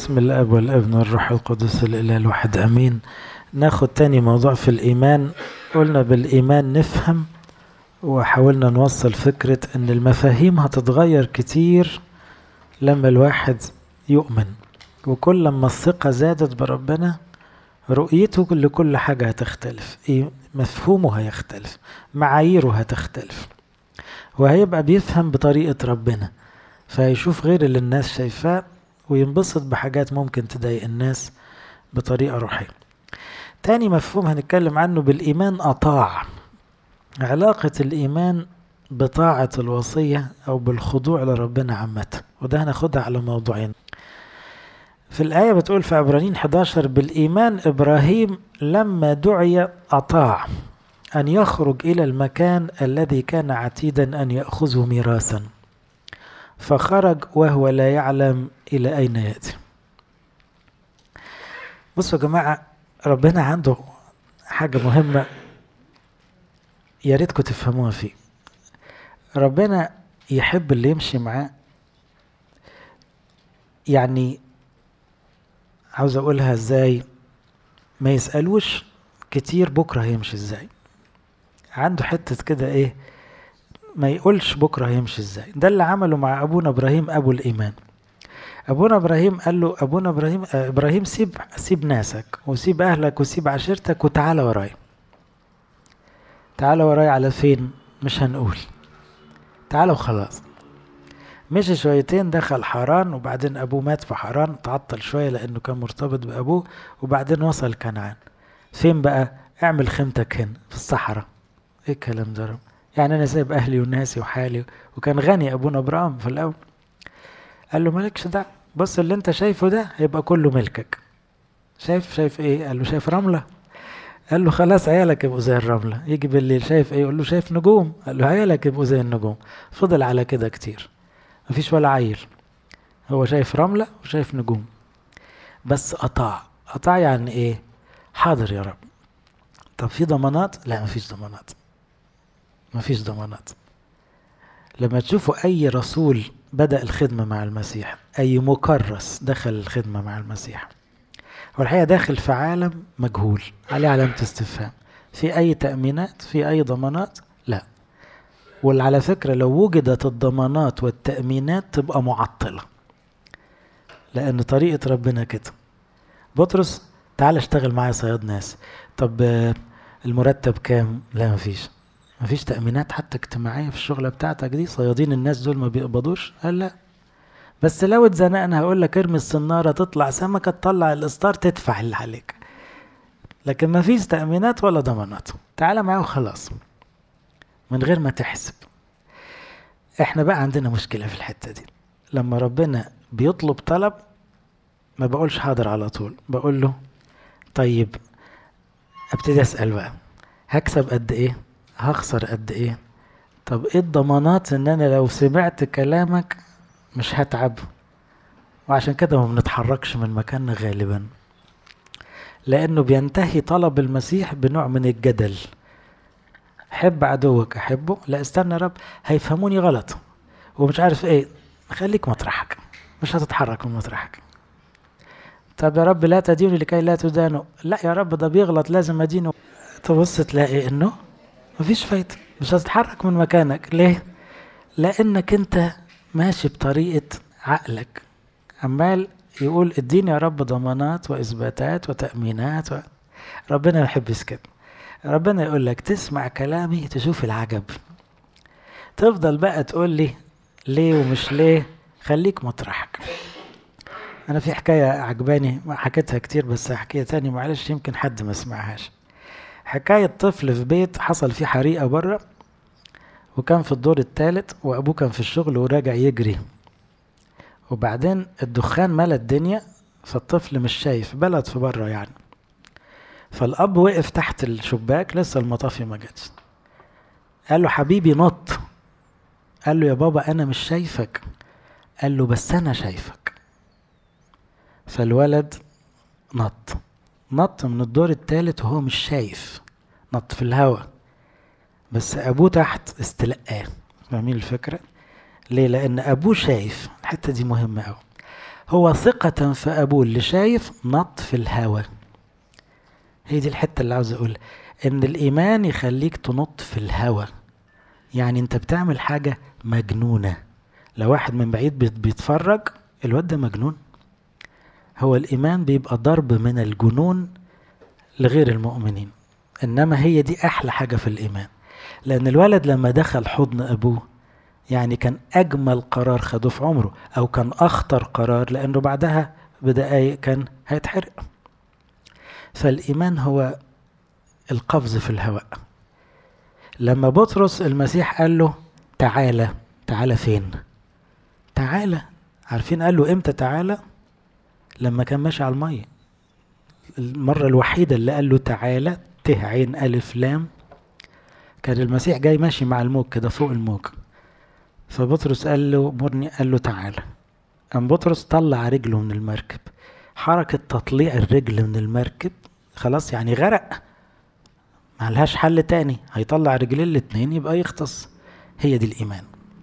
بسم الاب والابن والروح القدس الاله الواحد امين ناخد تاني موضوع في الايمان قلنا بالايمان نفهم وحاولنا نوصل فكرة ان المفاهيم هتتغير كتير لما الواحد يؤمن وكل لما الثقة زادت بربنا رؤيته لكل حاجة هتختلف مفهومه هيختلف معاييره هتختلف وهيبقى بيفهم بطريقة ربنا فهيشوف غير اللي الناس شايفاه وينبسط بحاجات ممكن تضايق الناس بطريقة روحية تاني مفهوم هنتكلم عنه بالإيمان أطاع علاقة الإيمان بطاعة الوصية أو بالخضوع لربنا عامة وده هناخدها على موضوعين في الآية بتقول في عبرانيين 11 بالإيمان إبراهيم لما دعي أطاع أن يخرج إلى المكان الذي كان عتيدا أن يأخذه ميراثا فخرج وهو لا يعلم إلى أين يأتي بصوا يا جماعة ربنا عنده حاجة مهمة يا ريتكم تفهموها فيه ربنا يحب اللي يمشي معاه يعني عاوز اقولها ازاي ما يسألوش كتير بكرة هيمشي ازاي عنده حتة كده ايه ما يقولش بكرة هيمشي ازاي ده اللي عمله مع ابونا ابراهيم ابو الايمان ابونا ابراهيم قال له ابونا ابراهيم آه ابراهيم سيب سيب ناسك وسيب اهلك وسيب عشيرتك وتعالى ورايا تعالى ورايا على فين مش هنقول تعالى وخلاص مشي شويتين دخل حران وبعدين ابوه مات في حران تعطل شويه لانه كان مرتبط بابوه وبعدين وصل كنعان فين بقى اعمل خيمتك هنا في الصحراء ايه الكلام ده رب يعني انا سايب اهلي وناسي وحالي وكان غني ابونا ابراهيم في الاول قال له مالكش ده بص اللي انت شايفه ده هيبقى كله ملكك شايف شايف ايه قال له شايف رمله قال له خلاص عيالك يبقوا زي الرمله يجي بالليل شايف ايه يقول له شايف نجوم قال له عيالك يبقوا زي النجوم فضل على كده كتير مفيش ولا عيل هو شايف رمله وشايف نجوم بس قطع قطع يعني ايه حاضر يا رب طب في ضمانات لا مفيش ضمانات مفيش ضمانات لما تشوفوا اي رسول بدأ الخدمة مع المسيح أي مكرس دخل الخدمة مع المسيح والحقيقة داخل في عالم مجهول عليه علامة استفهام في أي تأمينات في أي ضمانات لا وعلى فكرة لو وجدت الضمانات والتأمينات تبقى معطلة لأن طريقة ربنا كده بطرس تعال اشتغل معايا صياد ناس طب المرتب كام لا مفيش مفيش تأمينات حتى اجتماعية في الشغلة بتاعتك دي صيادين الناس دول ما بيقبضوش قال لا بس لو اتزنقنا هقول لك ارمي الصنارة تطلع سمكة تطلع الإصدار تدفع اللي عليك لكن مفيش تأمينات ولا ضمانات تعالى معاه وخلاص من غير ما تحسب احنا بقى عندنا مشكلة في الحتة دي لما ربنا بيطلب طلب ما بقولش حاضر على طول بقول له طيب ابتدي اسأل بقى هكسب قد ايه هخسر قد ايه طب ايه الضمانات ان انا لو سمعت كلامك مش هتعب وعشان كده ما بنتحركش من مكاننا غالبا لانه بينتهي طلب المسيح بنوع من الجدل حب عدوك احبه لا استنى يا رب هيفهموني غلط ومش عارف ايه خليك مطرحك مش هتتحرك من مطرحك طب يا رب لا تديني لكي لا تدانوا لا يا رب ده بيغلط لازم ادينه تبص تلاقي انه مفيش فايدة مش هتتحرك من مكانك ليه؟ لأنك أنت ماشي بطريقة عقلك عمال يقول اديني يا رب ضمانات وإثباتات وتأمينات و... ربنا ما يحبش كده ربنا يقول لك تسمع كلامي تشوف العجب تفضل بقى تقول لي ليه ومش ليه خليك مطرحك أنا في حكاية عجباني حكيتها كتير بس هحكيها تاني معلش يمكن حد ما سمعهاش حكاية طفل في بيت حصل فيه حريقة بره وكان في الدور الثالث وأبوه كان في الشغل وراجع يجري وبعدين الدخان ملا الدنيا فالطفل مش شايف بلد في بره يعني فالأب وقف تحت الشباك لسه المطافي ما جاتش قال له حبيبي نط قال له يا بابا أنا مش شايفك قال له بس أنا شايفك فالولد نط نط من الدور التالت وهو مش شايف نط في الهواء بس ابوه تحت استلقاه فاهمين الفكرة ليه لان ابوه شايف الحتة دي مهمة اوي هو ثقة في أبوه اللي شايف نط في الهوى هي دي الحتة اللي عاوز أقولها إن الإيمان يخليك تنط في الهوى يعني أنت بتعمل حاجة مجنونة لو واحد من بعيد بيتفرج الواد ده مجنون هو الإيمان بيبقى ضرب من الجنون لغير المؤمنين إنما هي دي أحلى حاجة في الإيمان لأن الولد لما دخل حضن أبوه يعني كان أجمل قرار خده في عمره أو كان أخطر قرار لأنه بعدها بدقايق كان هيتحرق فالإيمان هو القفز في الهواء لما بطرس المسيح قال له تعالى تعالى فين تعالى عارفين قال له امتى تعالى لما كان ماشي على المية المرة الوحيدة اللي قال له تعالى ته عين ألف لام كان المسيح جاي ماشي مع الموج كده فوق الموج فبطرس قال له مرني قال له تعالى قام بطرس طلع رجله من المركب حركة تطليع الرجل من المركب خلاص يعني غرق ملهاش حل تاني هيطلع رجلين الاتنين يبقى يغطس هي دي الإيمان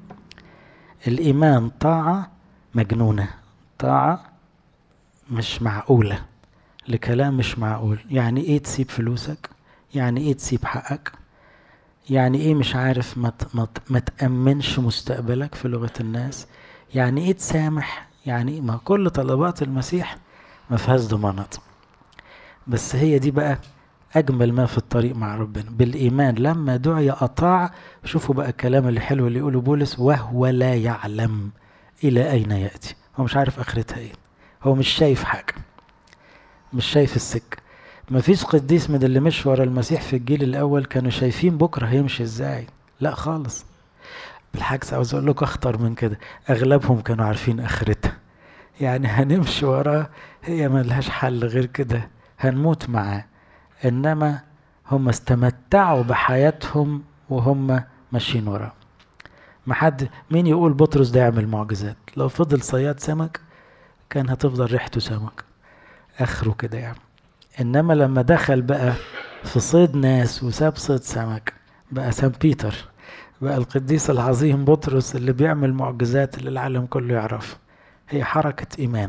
الإيمان طاعة مجنونة طاعة مش معقولة لكلام مش معقول يعني ايه تسيب فلوسك يعني ايه تسيب حقك يعني ايه مش عارف ما ما ما تأمنش مستقبلك في لغة الناس يعني ايه تسامح يعني إيه ما كل طلبات المسيح ما فيهاش ضمانات بس هي دي بقى أجمل ما في الطريق مع ربنا بالإيمان لما دعي أطاع شوفوا بقى الكلام اللي حلو اللي يقوله بولس وهو لا يعلم إلى أين يأتي هو مش عارف آخرتها إيه هو مش شايف حاجة مش شايف السكة مفيش قديس من اللي مش ورا المسيح في الجيل الأول كانوا شايفين بكرة هيمشي إزاي لا خالص بالعكس عاوز أقول لكم أخطر من كده أغلبهم كانوا عارفين آخرتها يعني هنمشي وراه هي ملهاش حل غير كده هنموت معاه إنما هم استمتعوا بحياتهم وهم ماشيين وراه ما حد مين يقول بطرس ده يعمل معجزات لو فضل صياد سمك كان هتفضل ريحته سمك اخره كده يعني انما لما دخل بقى في صيد ناس وساب صيد سمك بقى سان بيتر بقى القديس العظيم بطرس اللي بيعمل معجزات اللي العالم كله يعرف هي حركة إيمان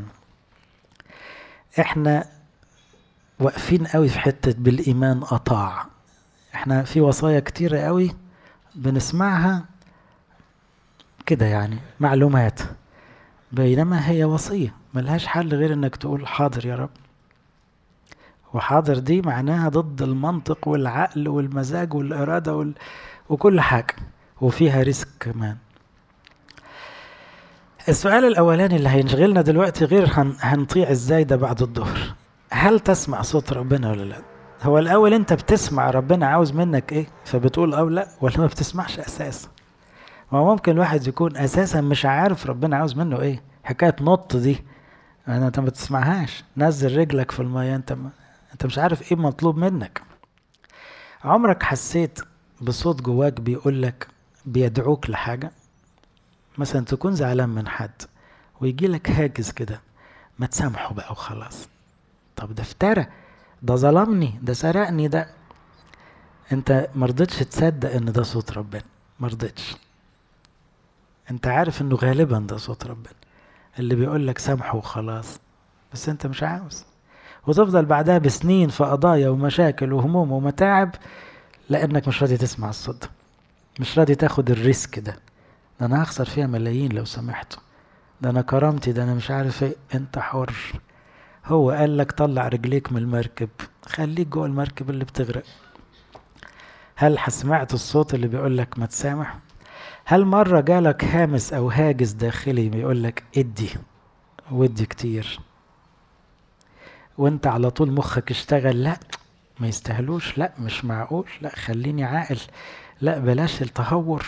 احنا واقفين قوي في حتة بالإيمان أطاع احنا في وصايا كتيرة قوي بنسمعها كده يعني معلومات بينما هي وصية ملهاش حل غير انك تقول حاضر يا رب وحاضر دي معناها ضد المنطق والعقل والمزاج والإرادة وال... وكل حاجة وفيها ريسك كمان السؤال الأولاني اللي هينشغلنا دلوقتي غير هن... هنطيع ازاي ده بعد الظهر هل تسمع صوت ربنا ولا لا هو الأول أنت بتسمع ربنا عاوز منك إيه فبتقول أو لا ولا ما بتسمعش أساسا ما ممكن الواحد يكون أساسا مش عارف ربنا عاوز منه إيه حكاية نط دي أنا أنت ما تسمعهاش نزل رجلك في المية أنت ما أنت مش عارف إيه مطلوب منك عمرك حسيت بصوت جواك بيقول لك بيدعوك لحاجة مثلا تكون زعلان من حد ويجي لك هاجس كده ما تسامحه بقى وخلاص طب ده افترى ده ظلمني ده سرقني ده انت مرضتش تصدق ان ده صوت ربنا مرضتش انت عارف انه غالبا ده صوت ربنا اللي بيقول لك سامحه وخلاص بس انت مش عاوز وتفضل بعدها بسنين في قضايا ومشاكل وهموم ومتاعب لانك مش راضي تسمع الصوت ده مش راضي تاخد الريسك ده ده انا هخسر فيها ملايين لو سمحته ده انا كرامتي ده انا مش عارف ايه انت حر هو قال لك طلع رجليك من المركب خليك جوه المركب اللي بتغرق هل سمعت الصوت اللي بيقول لك ما تسامح هل مرة جالك هامس أو هاجس داخلي بيقول لك ادي ودي كتير وانت على طول مخك اشتغل لا ما يستاهلوش لا مش معقول لا خليني عاقل لا بلاش التهور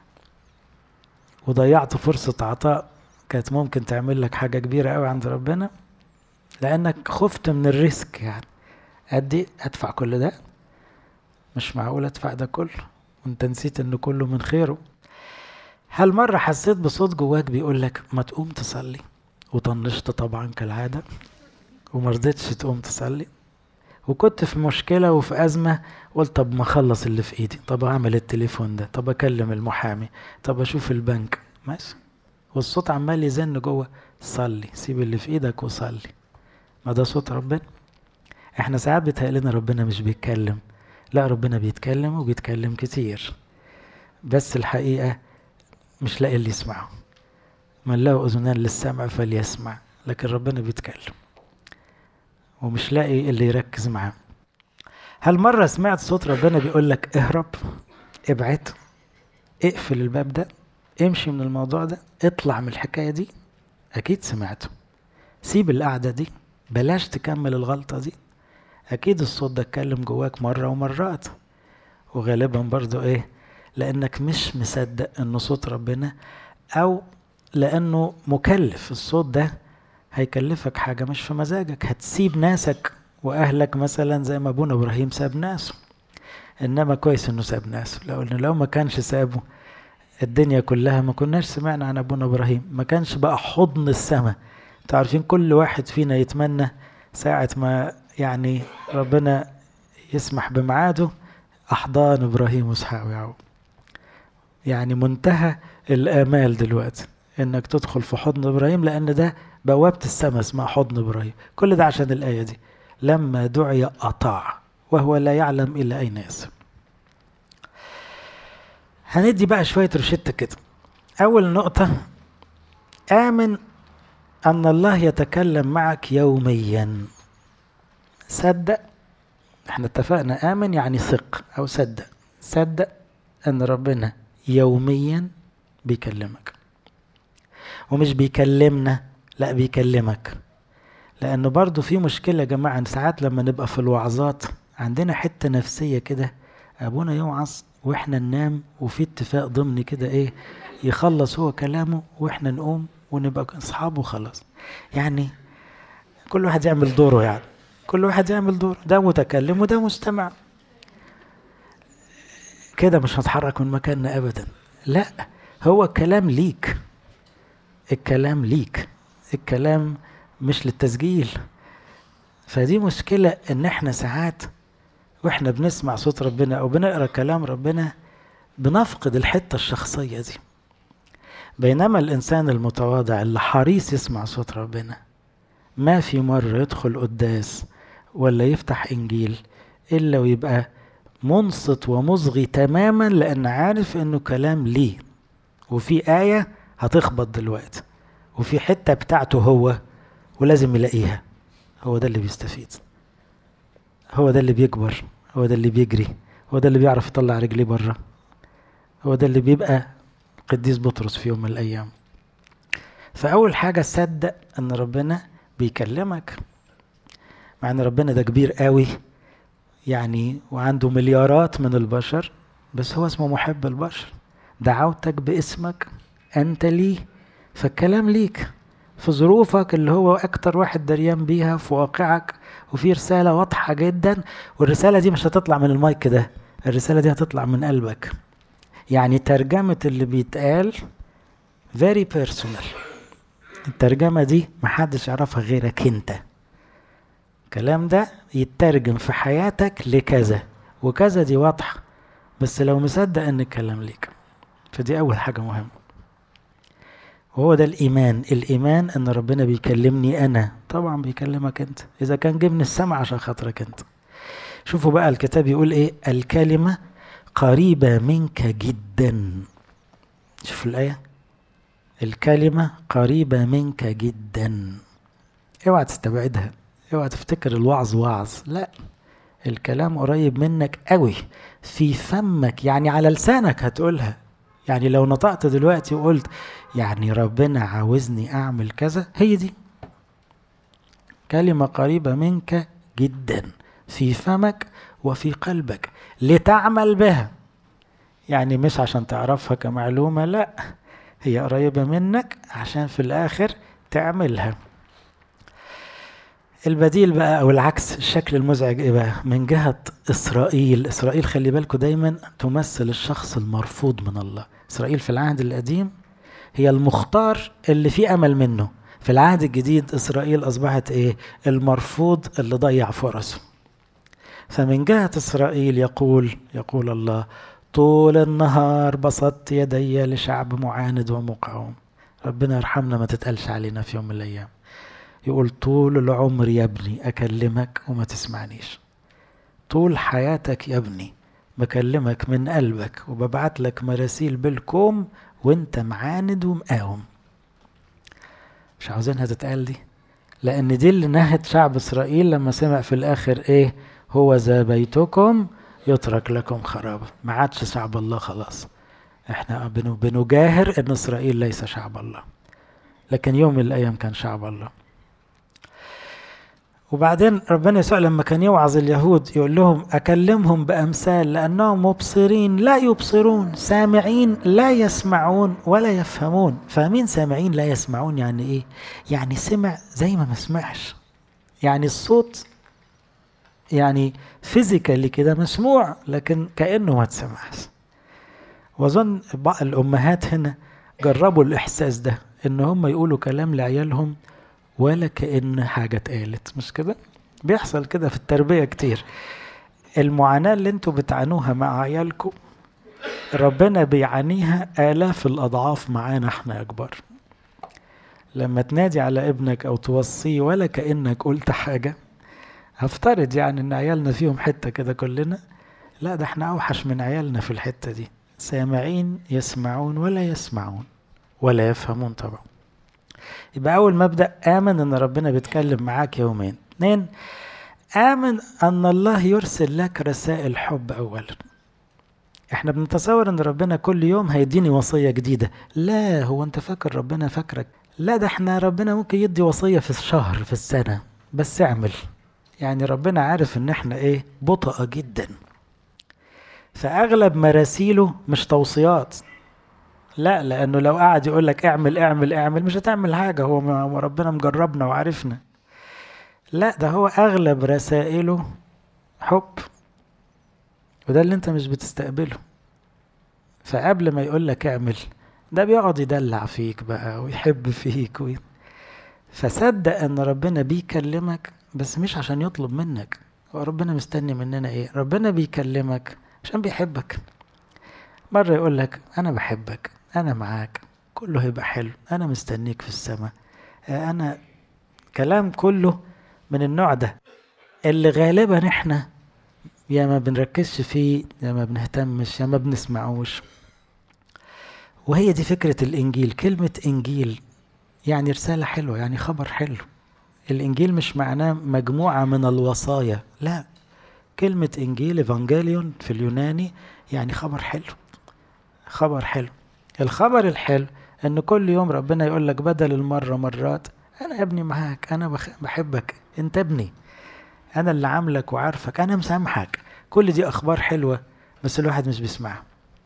وضيعت فرصة عطاء كانت ممكن تعمل لك حاجة كبيرة قوي عند ربنا لأنك خفت من الريسك يعني أدي أدفع كل ده مش معقول أدفع ده كله وأنت نسيت إن كله من خيره هل مرة حسيت بصوت جواك بيقول لك ما تقوم تصلي وطنشت طبعا كالعادة ومرضتش تقوم تصلي وكنت في مشكلة وفي أزمة قلت طب ما أخلص اللي في إيدي طب أعمل التليفون ده طب أكلم المحامي طب أشوف البنك ماشي والصوت عمال يزن جوه صلي سيب اللي في ايدك وصلي ما ده صوت ربنا احنا ساعات بيتهيألنا ربنا مش بيتكلم لا ربنا بيتكلم وبيتكلم كتير بس الحقيقة مش لاقي اللي يسمعه من له أذنان للسمع فليسمع لكن ربنا بيتكلم ومش لاقي اللي يركز معاه هل مرة سمعت صوت ربنا بيقول لك اهرب ابعد اقفل الباب ده امشي من الموضوع ده اطلع من الحكاية دي أكيد سمعته سيب القعدة دي بلاش تكمل الغلطة دي أكيد الصوت ده اتكلم جواك مرة ومرات وغالبا برضو إيه لأنك مش مصدق إنه صوت ربنا أو لأنه مكلف الصوت ده هيكلفك حاجة مش في مزاجك هتسيب ناسك وأهلك مثلا زي ما أبونا إبراهيم ساب ناسه إنما كويس إنه ساب ناسه لو إنه لو ما كانش سابه الدنيا كلها ما كناش سمعنا عن أبونا إبراهيم ما كانش بقى حضن السماء تعرفين كل واحد فينا يتمنى ساعة ما يعني ربنا يسمح بميعاده أحضان إبراهيم وإسحاق ويعقوب يعني منتهى الآمال دلوقتي إنك تدخل في حضن إبراهيم لأن ده بوابة السماء اسمها حضن إبراهيم كل ده عشان الآية دي لما دعي أطاع وهو لا يعلم إلى أين يذهب هندي بقى شوية روشتة كده أول نقطة آمن أن الله يتكلم معك يوميا صدق احنا اتفقنا آمن يعني ثق أو صدق صدق أن ربنا يوميا بيكلمك ومش بيكلمنا لا بيكلمك لأنه برضو في مشكلة يا جماعة ساعات لما نبقى في الوعظات عندنا حتة نفسية كده أبونا يوعظ وإحنا ننام وفي اتفاق ضمني كده إيه يخلص هو كلامه وإحنا نقوم ونبقى أصحابه خلاص يعني كل واحد يعمل دوره يعني كل واحد يعمل دوره ده متكلم وده مستمع كده مش هتحرك من مكاننا أبدا لا هو الكلام ليك الكلام ليك الكلام مش للتسجيل فدي مشكلة ان احنا ساعات واحنا بنسمع صوت ربنا او بنقرا كلام ربنا بنفقد الحتة الشخصية دي بينما الانسان المتواضع اللي حريص يسمع صوت ربنا ما في مرة يدخل قداس ولا يفتح انجيل الا ويبقى منصت ومصغي تماما لان عارف انه كلام ليه وفي آية هتخبط دلوقتي وفي حتة بتاعته هو ولازم يلاقيها هو ده اللي بيستفيد هو ده اللي بيكبر هو ده اللي بيجري هو ده اللي بيعرف يطلع رجليه بره هو ده اللي بيبقى قديس بطرس في يوم من الأيام فأول حاجة صدق أن ربنا بيكلمك مع أن ربنا ده كبير قوي يعني وعنده مليارات من البشر بس هو اسمه محب البشر دعوتك باسمك أنت لي فالكلام ليك في ظروفك اللي هو أكتر واحد دريان بيها في واقعك وفي رسالة واضحة جدا والرسالة دي مش هتطلع من المايك ده الرسالة دي هتطلع من قلبك يعني ترجمة اللي بيتقال very personal الترجمة دي محدش يعرفها غيرك انت الكلام ده يترجم في حياتك لكذا وكذا دي واضحة بس لو مصدق ان الكلام ليك فدي اول حاجة مهمة وهو ده الإيمان الإيمان أن ربنا بيكلمني أنا طبعا بيكلمك أنت إذا كان جه من السماء عشان خاطرك أنت شوفوا بقى الكتاب يقول إيه الكلمة قريبة منك جدا شوفوا الآية الكلمة قريبة منك جدا اوعى تستبعدها اوعى تفتكر الوعظ وعظ لا الكلام قريب منك قوي في فمك يعني على لسانك هتقولها يعني لو نطقت دلوقتي وقلت يعني ربنا عاوزني اعمل كذا هي دي كلمة قريبة منك جدا في فمك وفي قلبك لتعمل بها يعني مش عشان تعرفها كمعلومة لا هي قريبة منك عشان في الآخر تعملها البديل بقى أو العكس الشكل المزعج إيه بقى من جهة إسرائيل إسرائيل خلي بالكم دايما تمثل الشخص المرفوض من الله إسرائيل في العهد القديم هي المختار اللي فيه أمل منه في العهد الجديد إسرائيل أصبحت إيه المرفوض اللي ضيع فرصه فمن جهة إسرائيل يقول يقول الله طول النهار بسطت يدي لشعب معاند ومقاوم ربنا يرحمنا ما تتقالش علينا في يوم من الأيام يقول طول العمر يا ابني أكلمك وما تسمعنيش طول حياتك يا ابني بكلمك من قلبك وببعت لك مراسيل بالكوم وانت معاند ومقاوم مش عاوزينها تتقال دي لان دي اللي نهت شعب اسرائيل لما سمع في الاخر ايه هو ذا بيتكم يترك لكم خرابا ما عادش شعب الله خلاص احنا بنجاهر ان اسرائيل ليس شعب الله لكن يوم من الايام كان شعب الله وبعدين ربنا يسوع لما كان يوعظ اليهود يقول لهم أكلمهم بأمثال لأنهم مبصرين لا يبصرون سامعين لا يسمعون ولا يفهمون فاهمين سامعين لا يسمعون يعني إيه يعني سمع زي ما ما سمعش يعني الصوت يعني فيزيكالي كده مسموع لكن كأنه ما تسمعش وأظن الأمهات هنا جربوا الإحساس ده إن هم يقولوا كلام لعيالهم ولا كأن حاجة اتقالت مش كده بيحصل كده في التربية كتير المعاناة اللي انتوا بتعانوها مع عيالكم ربنا بيعانيها آلاف الأضعاف معانا احنا أكبر لما تنادي على ابنك أو توصيه ولا كأنك قلت حاجة هفترض يعني إن عيالنا فيهم حتة كده كلنا لا ده احنا أوحش من عيالنا في الحتة دي سامعين يسمعون ولا يسمعون ولا يفهمون طبعا يبقى أول مبدأ آمن إن ربنا بيتكلم معاك يومين اثنين آمن أن الله يرسل لك رسائل حب أولا احنا بنتصور ان ربنا كل يوم هيديني وصية جديدة لا هو انت فاكر ربنا فاكرك لا ده احنا ربنا ممكن يدي وصية في الشهر في السنة بس اعمل يعني ربنا عارف ان احنا ايه بطأ جدا فاغلب مراسيله مش توصيات لا لانه لو قعد يقول لك اعمل اعمل اعمل مش هتعمل حاجه هو ربنا مجربنا وعارفنا لا ده هو اغلب رسائله حب وده اللي انت مش بتستقبله فقبل ما يقول لك اعمل ده بيقعد يدلع فيك بقى ويحب فيك وي... فصدق ان ربنا بيكلمك بس مش عشان يطلب منك هو ربنا مستني مننا ايه ربنا بيكلمك عشان بيحبك مرة يقول لك أنا بحبك أنا معاك كله هيبقى حلو أنا مستنيك في السماء أنا كلام كله من النوع ده اللي غالبا احنا يا ما بنركزش فيه يا ما بنهتمش يا ما بنسمعوش وهي دي فكرة الإنجيل كلمة إنجيل يعني رسالة حلوة يعني خبر حلو الإنجيل مش معناه مجموعة من الوصايا لا كلمة إنجيل إيفانجيليون في اليوناني يعني خبر حلو خبر حلو الخبر الحلو ان كل يوم ربنا يقول لك بدل المره مرات انا يا ابني معاك انا بحبك انت ابني انا اللي عاملك وعارفك انا مسامحك كل دي اخبار حلوه بس الواحد مش بيسمعها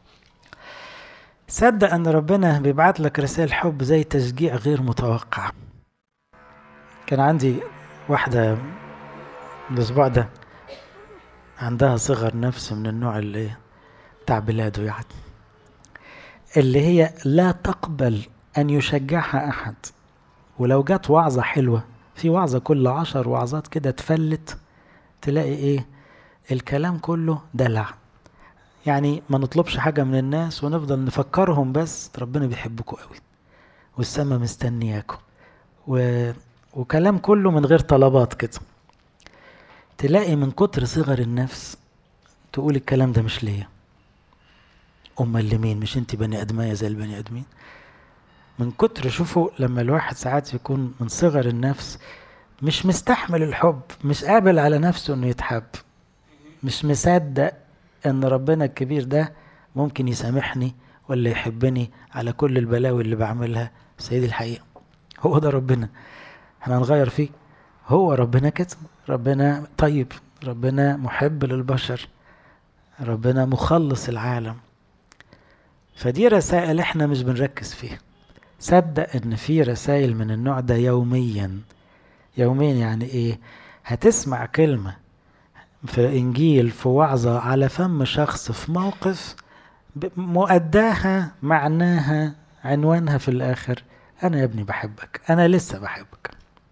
صدق ان ربنا بيبعت لك رسائل حب زي تشجيع غير متوقع كان عندي واحده الاسبوع ده عندها صغر نفس من النوع اللي بتاع بلاده يعني اللي هي لا تقبل أن يشجعها أحد ولو جت وعظة حلوة في وعظة كل عشر وعظات كده تفلت تلاقي إيه الكلام كله دلع يعني ما نطلبش حاجة من الناس ونفضل نفكرهم بس ربنا بيحبكم قوي والسما مستنياكم و... وكلام كله من غير طلبات كده تلاقي من كتر صغر النفس تقول الكلام ده مش ليا امال لمين مش انت بني ادمية زي البني ادمين من كتر شوفوا لما الواحد ساعات يكون من صغر النفس مش مستحمل الحب مش قابل على نفسه انه يتحب مش مصدق ان ربنا الكبير ده ممكن يسامحني ولا يحبني على كل البلاوي اللي بعملها سيدي الحقيقة هو ده ربنا احنا هنغير فيه هو ربنا كده ربنا طيب ربنا محب للبشر ربنا مخلص العالم فدي رسائل احنا مش بنركز فيها صدق ان في رسائل من النوع ده يوميا يوميا يعني ايه هتسمع كلمة في انجيل في وعظة على فم شخص في موقف مؤداها معناها عنوانها في الاخر انا يا ابني بحبك انا لسه بحبك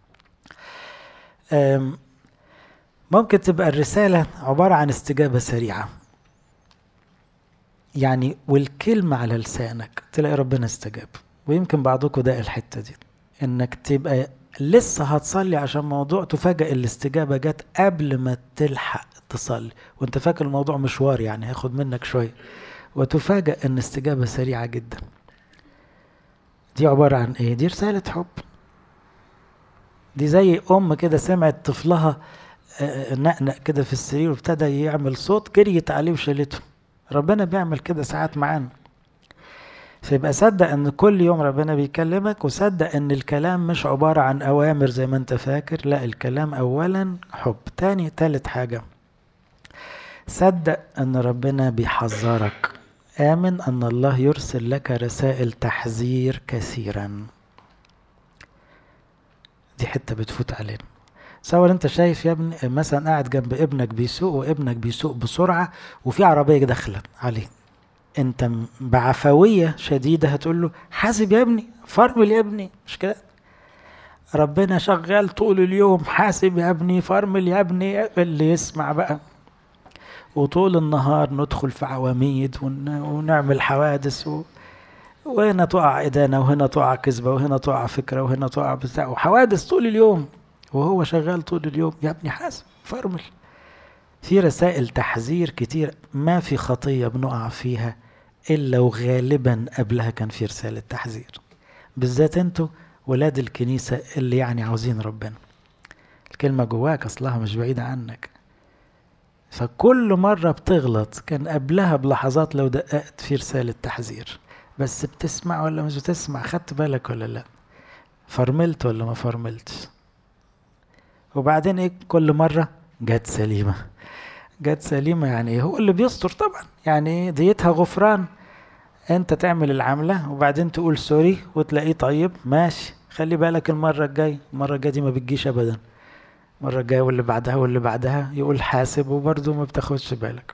ممكن تبقى الرسالة عبارة عن استجابة سريعة يعني والكلمة على لسانك تلاقي ربنا استجاب ويمكن بعضكم ده الحتة دي انك تبقى لسه هتصلي عشان موضوع تفاجئ الاستجابة جت قبل ما تلحق تصلي وانت فاكر الموضوع مشوار يعني هياخد منك شوية وتفاجأ ان استجابة سريعة جدا دي عبارة عن ايه دي رسالة حب دي زي ام كده سمعت طفلها نقنق كده في السرير وابتدى يعمل صوت جريت عليه وشالته ربنا بيعمل كده ساعات معانا فيبقى صدق ان كل يوم ربنا بيكلمك وصدق ان الكلام مش عبارة عن اوامر زي ما انت فاكر لا الكلام اولا حب تاني تالت حاجة صدق ان ربنا بيحذرك امن ان الله يرسل لك رسائل تحذير كثيرا دي حتة بتفوت علينا تصور انت شايف يا ابني مثلا قاعد جنب ابنك بيسوق وابنك بيسوق بسرعة وفي عربية داخلة عليه انت بعفوية شديدة هتقول له حاسب يا ابني فرمل يا ابني مش كده ربنا شغال طول اليوم حاسب يا ابني فرمل يا ابني اللي يسمع بقى وطول النهار ندخل في عواميد ونعمل حوادث و... وهنا تقع إدانة وهنا تقع كذبة وهنا تقع فكرة وهنا تقع بتاع وحوادث طول اليوم وهو شغال طول اليوم يا ابني حاسب فرمل في رسائل تحذير كتير ما في خطية بنقع فيها إلا وغالبا قبلها كان في رسالة تحذير بالذات انتوا ولاد الكنيسة اللي يعني عاوزين ربنا الكلمة جواك أصلها مش بعيدة عنك فكل مرة بتغلط كان قبلها بلحظات لو دققت في رسالة تحذير بس بتسمع ولا مش بتسمع خدت بالك ولا لا فرملت ولا ما فرملتش وبعدين ايه كل مرة جت سليمة جت سليمة يعني ايه هو اللي بيستر طبعا يعني ديتها غفران انت تعمل العملة وبعدين تقول سوري وتلاقيه طيب ماشي خلي بالك المرة الجاية المرة الجاية دي ما بتجيش ابدا المرة الجاية واللي بعدها واللي بعدها يقول حاسب وبرضه ما بتاخدش بالك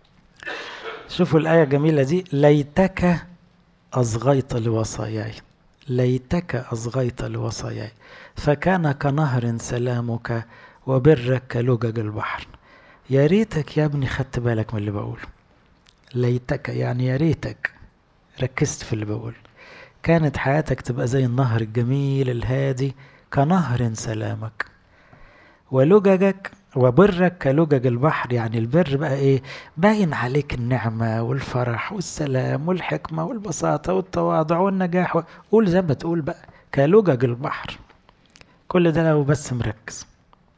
شوفوا الآية الجميلة دي ليتك أصغيت لوصاياي ليتك أصغيت لوصاياي فكان كنهر سلامك وبرك كلجج البحر يا ريتك يا ابني خدت بالك من اللي بقوله ليتك يعني يا ريتك ركزت في اللي بقوله كانت حياتك تبقى زي النهر الجميل الهادي كنهر سلامك ولججك وبرك كلجج البحر يعني البر بقى ايه باين عليك النعمة والفرح والسلام والحكمة والبساطة والتواضع والنجاح قول زي ما تقول بقى كلجج البحر كل ده لو بس مركز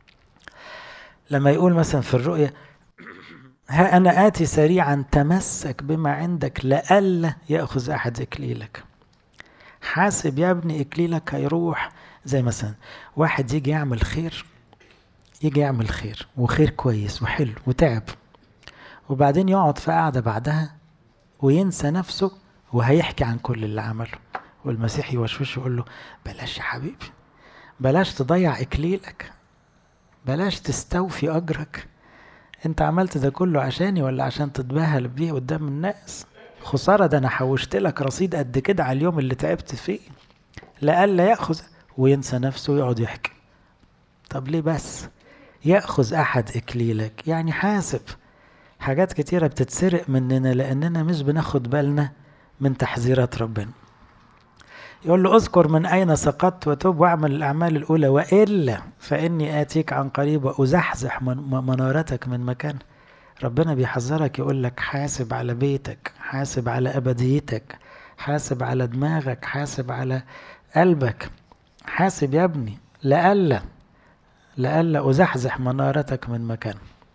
لما يقول مثلا في الرؤية ها أنا آتي سريعا تمسك بما عندك لئلا يأخذ أحد إكليلك حاسب يا ابني إكليلك هيروح زي مثلا واحد يجي يعمل خير يجي يعمل خير وخير كويس وحلو وتعب وبعدين يقعد في قعدة بعدها وينسى نفسه وهيحكي عن كل اللي عمله والمسيح يوشوش يقول له بلاش يا حبيبي بلاش تضيع إكليلك بلاش تستوفي أجرك أنت عملت ده كله عشاني ولا عشان تتباهل بيه قدام الناس خسارة ده أنا حوشت لك رصيد قد كده على اليوم اللي تعبت فيه لألا يأخذ وينسى نفسه ويقعد يحكي طب ليه بس يأخذ أحد إكليلك يعني حاسب حاجات كتيرة بتتسرق مننا لأننا مش بناخد بالنا من تحذيرات ربنا يقول له اذكر من أين سقطت وتوب واعمل الأعمال الأولى وإلا فإني آتيك عن قريب وأزحزح من منارتك من مكان ربنا بيحذرك يقول لك حاسب على بيتك حاسب على أبديتك حاسب على دماغك حاسب على قلبك حاسب يا ابني لألا لألا أزحزح منارتك من مكان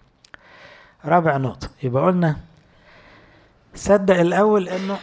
رابع نقطة يبقى قلنا صدق الأول إنه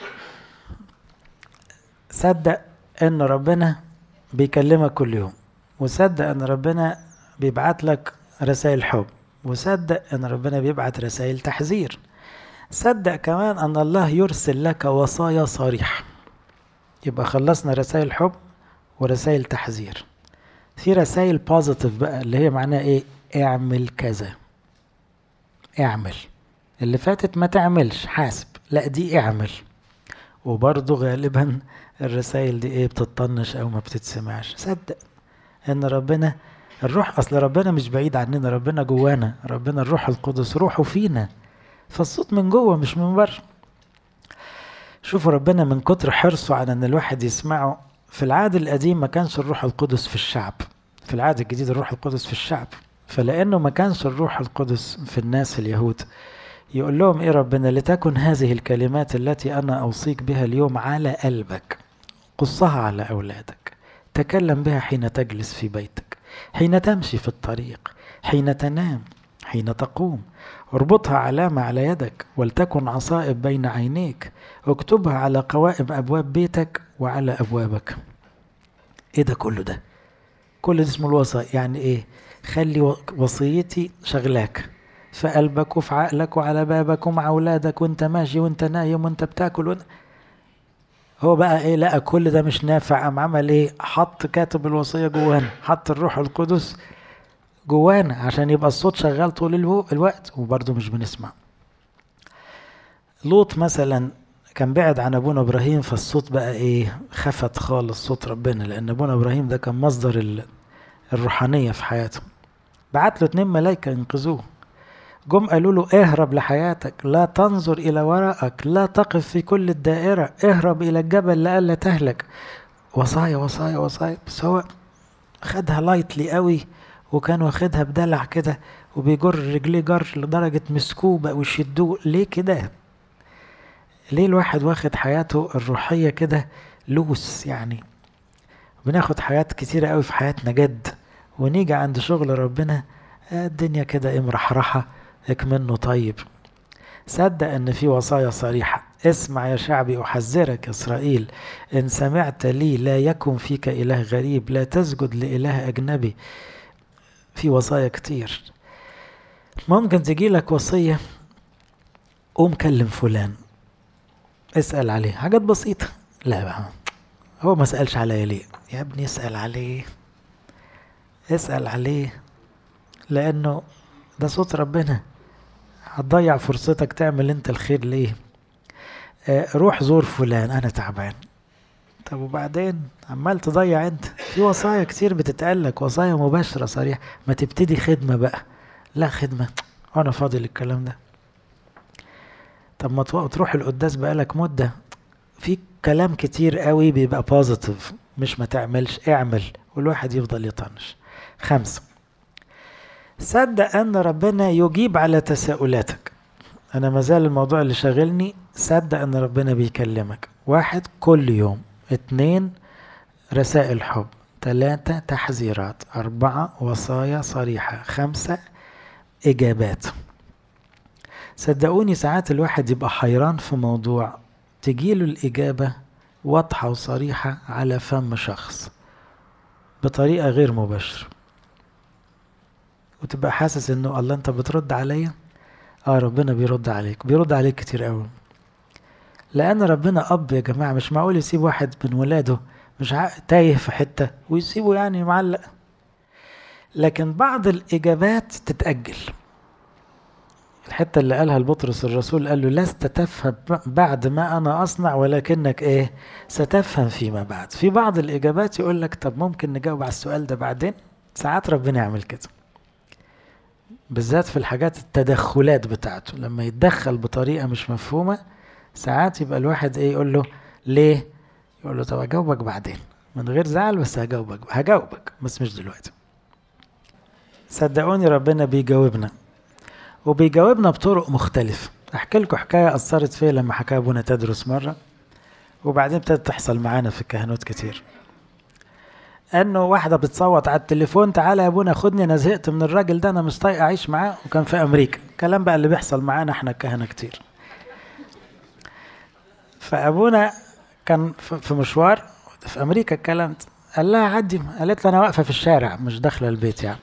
صدق إن ربنا بيكلمك كل يوم وصدق إن ربنا بيبعت لك رسائل حب وصدق إن ربنا بيبعت رسائل تحذير صدق كمان أن الله يرسل لك وصايا صريحة يبقى خلصنا رسائل حب ورسائل تحذير في رسائل بوزيتيف بقى اللي هي معناها ايه اعمل كذا اعمل اللي فاتت ما تعملش حاسب لا دي اعمل وبرضه غالبا الرسائل دي ايه بتطنش او ما بتتسمعش صدق ان ربنا الروح اصل ربنا مش بعيد عننا ربنا جوانا ربنا الروح القدس روحه فينا فالصوت من جوه مش من بره شوفوا ربنا من كتر حرصه على ان الواحد يسمعه في العهد القديم ما كانش الروح القدس في الشعب في العهد الجديد الروح القدس في الشعب فلانه ما كانش الروح القدس في الناس اليهود يقول لهم ايه ربنا لتكن هذه الكلمات التي انا اوصيك بها اليوم على قلبك قصها على اولادك تكلم بها حين تجلس في بيتك حين تمشي في الطريق حين تنام حين تقوم اربطها علامة على يدك ولتكن عصائب بين عينيك اكتبها على قوائم أبواب بيتك وعلى أبوابك ايه ده كله ده كل ده اسمه الوصايا يعني ايه خلي وصيتي شغلاك في قلبك وفي عقلك وعلى بابك ومع اولادك وانت ماشي وانت نايم وانت بتاكل وانت هو بقى ايه لقى كل ده مش نافع قام عمل ايه حط كاتب الوصيه جوانا حط الروح القدس جوانا عشان يبقى الصوت شغال طول الوقت وبرضه مش بنسمع لوط مثلا كان بعد عن ابونا ابراهيم فالصوت بقى ايه خفت خالص صوت ربنا لان ابونا ابراهيم ده كان مصدر الروحانيه في حياته بعت له اتنين ملايكه ينقذوه جم قالوا له اهرب لحياتك لا تنظر الى وراءك لا تقف في كل الدائره اهرب الى الجبل لئلا تهلك وصايا وصايا وصايا بس هو خدها لايتلي قوي وكان واخدها بدلع كده وبيجر رجليه جر لدرجة مسكوه بقوا يشدوه ليه كده ليه الواحد واخد حياته الروحية كده لوس يعني بناخد حاجات كتيرة قوي في حياتنا جد ونيجي عند شغل ربنا الدنيا كده ايه مرحرحة منه طيب صدق ان في وصايا صريحة اسمع يا شعبي احذرك اسرائيل ان سمعت لي لا يكن فيك اله غريب لا تسجد لاله اجنبي في وصايا كتير ممكن تجي لك وصية قوم كلم فلان اسأل عليه حاجات بسيطة لا بقى هو ما سألش عليا ليه يا ابني اسأل عليه اسأل عليه لأنه ده صوت ربنا هتضيع فرصتك تعمل انت الخير ليه آه روح زور فلان انا تعبان طب وبعدين عمال تضيع انت في وصايا كتير بتتقالك وصايا مباشرة صريحة ما تبتدي خدمة بقى لا خدمة وانا فاضي للكلام ده طب ما تروح القداس بقالك مدة في كلام كتير قوي بيبقى بوزيتيف مش ما تعملش اعمل والواحد يفضل يطنش خمسة صدق ان ربنا يجيب على تساؤلاتك انا مازال الموضوع اللي شاغلني صدق ان ربنا بيكلمك واحد كل يوم اتنين رسائل حب تلاتة تحذيرات أربعة وصايا صريحة خمسة إجابات صدقوني ساعات الواحد يبقى حيران في موضوع تجيله الإجابة واضحة وصريحة على فم شخص بطريقة غير مباشرة وتبقى حاسس انه الله انت بترد عليا اه ربنا بيرد عليك بيرد عليك كتير قوي لان ربنا اب يا جماعه مش معقول يسيب واحد من ولاده مش تايه في حته ويسيبه يعني معلق لكن بعض الاجابات تتاجل الحته اللي قالها لبطرس الرسول قال له لست تفهم بعد ما انا اصنع ولكنك ايه ستفهم فيما بعد في بعض الاجابات يقول لك طب ممكن نجاوب على السؤال ده بعدين ساعات ربنا يعمل كده بالذات في الحاجات التدخلات بتاعته لما يتدخل بطريقه مش مفهومه ساعات يبقى الواحد ايه يقول له ليه يقول له طب اجاوبك بعدين من غير زعل بس هجاوبك هجاوبك بس مش دلوقتي صدقوني ربنا بيجاوبنا وبيجاوبنا بطرق مختلفة احكي لكم حكاية أثرت فيا لما حكاها أبونا تدرس مرة وبعدين ابتدت تحصل معانا في الكهنوت كتير انه واحده بتصوت على التليفون تعالى يا ابونا خدني انا زهقت من الراجل ده انا مش طايق اعيش معاه وكان في امريكا الكلام بقى اللي بيحصل معانا احنا الكهنه كتير فابونا كان في مشوار في امريكا الكلام ده قال لها عدي قالت له انا واقفه في الشارع مش داخله البيت يعني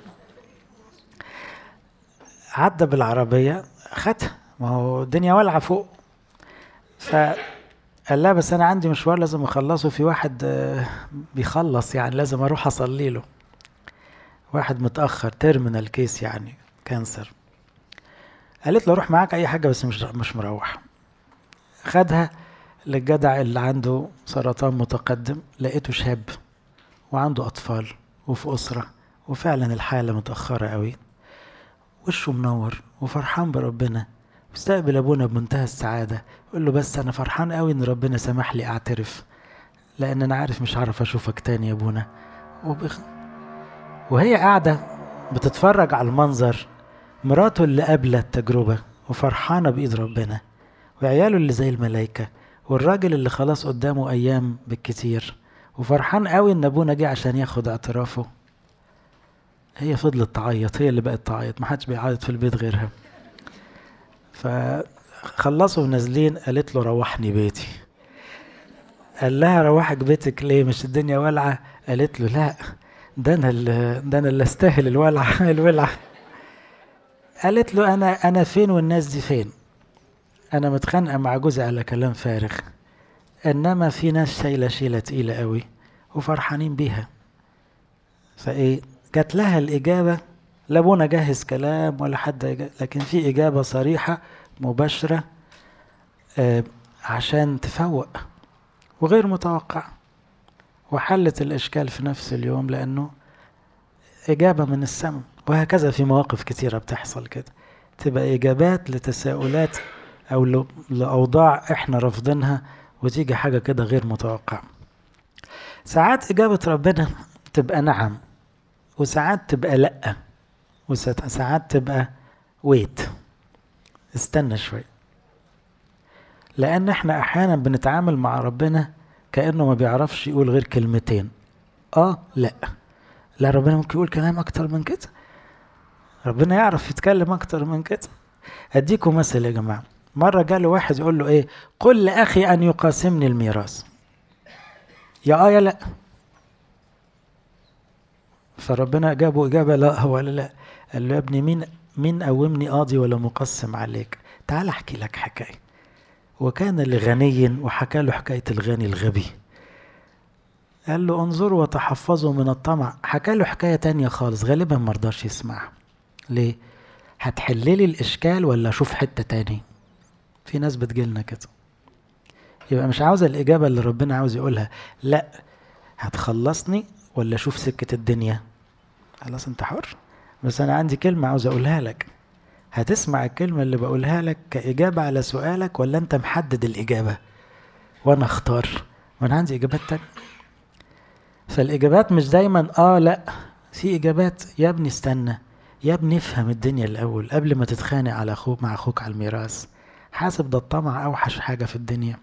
عدى بالعربيه خدها ما هو الدنيا والعه فوق فقال لها بس انا عندي مشوار لازم اخلصه في واحد بيخلص يعني لازم اروح اصلي له واحد متاخر تيرمينال كيس يعني كانسر قالت له روح معاك اي حاجه بس مش مش مروح خدها للجدع اللي عنده سرطان متقدم لقيته شاب وعنده أطفال وفي أسرة وفعلا الحالة متأخرة قوي وشه منور وفرحان بربنا استقبل ابونا بمنتهى السعادة يقول له بس انا فرحان قوي ان ربنا سمح لي اعترف لان انا عارف مش هعرف اشوفك تاني يا ابونا وبخ... وهي قاعدة بتتفرج على المنظر مراته اللي قابلة التجربة وفرحانة بإيد ربنا وعياله اللي زي الملايكة والراجل اللي خلاص قدامه أيام بالكتير وفرحان قوي إن أبونا جه عشان ياخد اعترافه هي فضلت تعيط هي اللي بقت تعيط محدش بيعيط في البيت غيرها فخلصوا ونازلين قالت له روحني بيتي قال لها روحك بيتك ليه مش الدنيا والعة قالت له لا ده انا اللي ده انا اللي استاهل الولعة الولعة قالت له انا انا فين والناس دي فين انا متخانقة مع جوزي على كلام فارغ انما في ناس شايلة شيلة تقيلة قوي وفرحانين بيها فايه جات لها الاجابة لا ابونا جهز كلام ولا حد لكن في اجابة صريحة مباشرة آه عشان تفوق وغير متوقع وحلت الإشكال في نفس اليوم لأنه إجابة من السماء وهكذا في مواقف كتيرة بتحصل كده تبقى إجابات لتساؤلات أو لأوضاع إحنا رافضينها وتيجي حاجة كده غير متوقعة ساعات إجابة ربنا تبقى نعم وساعات تبقى لأ وساعات تبقى ويت استنى شوي لأن احنا أحيانا بنتعامل مع ربنا كأنه ما بيعرفش يقول غير كلمتين اه لا لا ربنا ممكن يقول كلام أكتر من كده ربنا يعرف يتكلم أكتر من كده أديكم مثل يا جماعة مرة جاله واحد يقول له إيه قل لأخي أن يقاسمني الميراث يا آه يا لا فربنا جابه إجابة لا ولا لا قال له يا ابني مين مين قومني قاضي ولا مقسم عليك تعال أحكي لك حكاية وكان لغني وحكى له حكاية الغني الغبي قال له انظروا وتحفظوا من الطمع حكى له حكاية تانية خالص غالبا مرضاش يسمعها ليه هتحللي الإشكال ولا أشوف حتة تاني في ناس بتجيلنا كده يبقى مش عاوزة الإجابة اللي ربنا عاوز يقولها لا هتخلصني ولا أشوف سكة الدنيا خلاص أنت حر بس أنا عندي كلمة عاوز أقولها لك هتسمع الكلمة اللي بقولها لك كإجابة على سؤالك ولا أنت محدد الإجابة وأنا أختار وأنا عندي إجابات تانية فالإجابات مش دايما آه لأ في إجابات يا ابني استنى يا ابني افهم الدنيا الأول قبل ما تتخانق على أخوك مع أخوك على الميراث حاسب ده الطمع أوحش حاجة في الدنيا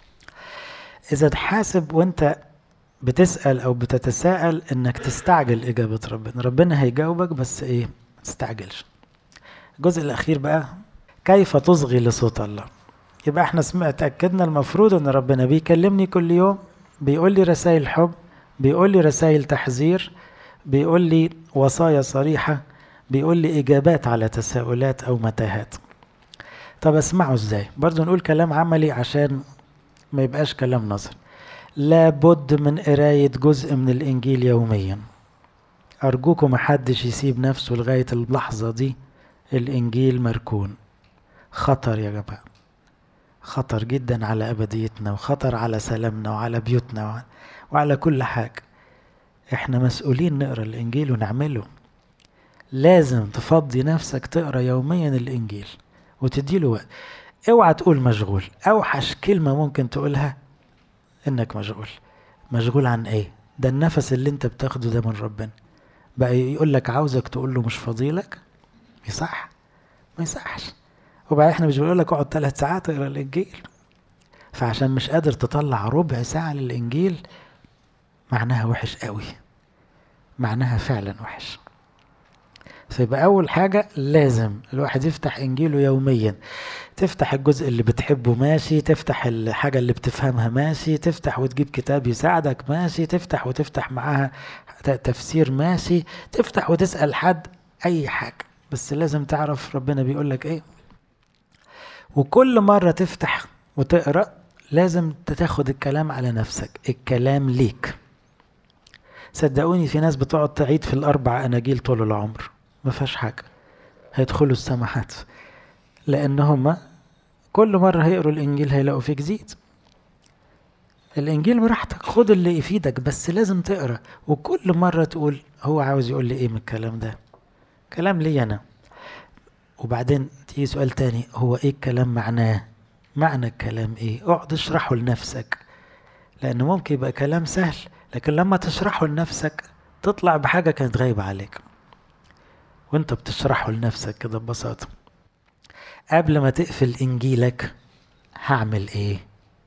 إذا تحاسب وأنت بتسأل أو بتتساءل إنك تستعجل إجابة ربنا ربنا هيجاوبك بس إيه تستعجلش الجزء الأخير بقى كيف تصغي لصوت الله يبقى احنا سمعت تأكدنا المفروض ان ربنا بيكلمني كل يوم بيقول لي رسائل حب بيقول لي رسائل تحذير بيقول لي وصايا صريحة بيقول لي إجابات على تساؤلات أو متاهات طب اسمعه ازاي برضو نقول كلام عملي عشان ما يبقاش كلام نظر لابد من قراية جزء من الإنجيل يوميا أرجوكم محدش يسيب نفسه لغاية اللحظة دي الإنجيل مركون خطر يا جماعة خطر جدا على أبديتنا وخطر على سلامنا وعلى بيوتنا وعلى كل حاجة احنا مسؤولين نقرا الإنجيل ونعمله لازم تفضي نفسك تقرا يوميا الإنجيل وتديله وقت اوعى تقول مشغول اوحش كلمة ممكن تقولها انك مشغول مشغول عن ايه ده النفس اللي انت بتاخده ده من ربنا بقى يقول لك عاوزك تقول له مش فضيلك يصح ما يصحش وبعدين احنا مش بنقول لك اقعد ثلاث ساعات تقرا الانجيل فعشان مش قادر تطلع ربع ساعة للإنجيل معناها وحش قوي معناها فعلا وحش فيبقى أول حاجة لازم الواحد يفتح إنجيله يوميا تفتح الجزء اللي بتحبه ماشي تفتح الحاجة اللي بتفهمها ماشي تفتح وتجيب كتاب يساعدك ماشي تفتح وتفتح معاها تفسير ماشي تفتح وتسأل حد أي حاجة بس لازم تعرف ربنا بيقول لك إيه وكل مرة تفتح وتقرأ لازم تاخد الكلام على نفسك الكلام ليك صدقوني في ناس بتقعد تعيد في الأربع أناجيل طول العمر ما فيهاش حاجة هيدخلوا السماحات لأن هما كل مرة هيقروا الإنجيل هيلاقوا فيه جديد الإنجيل براحتك خد اللي يفيدك بس لازم تقرا وكل مرة تقول هو عاوز يقول لي إيه من الكلام ده كلام لي أنا وبعدين يجي سؤال تاني هو ايه الكلام معناه معنى الكلام ايه اقعد اشرحه لنفسك لانه ممكن يبقى كلام سهل لكن لما تشرحه لنفسك تطلع بحاجة كانت غايبة عليك وانت بتشرحه لنفسك كده ببساطة قبل ما تقفل انجيلك هعمل ايه